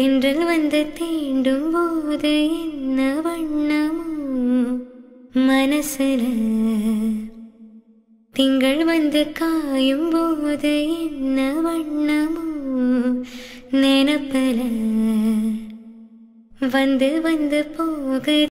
தென்றல் வந்து தீண்டும் போது என்ன வண்ணமோ மனசுல திங்கள் வந்து காயும் போது என்ன வண்ணமோ நினப்பல வந்து வந்து போகுது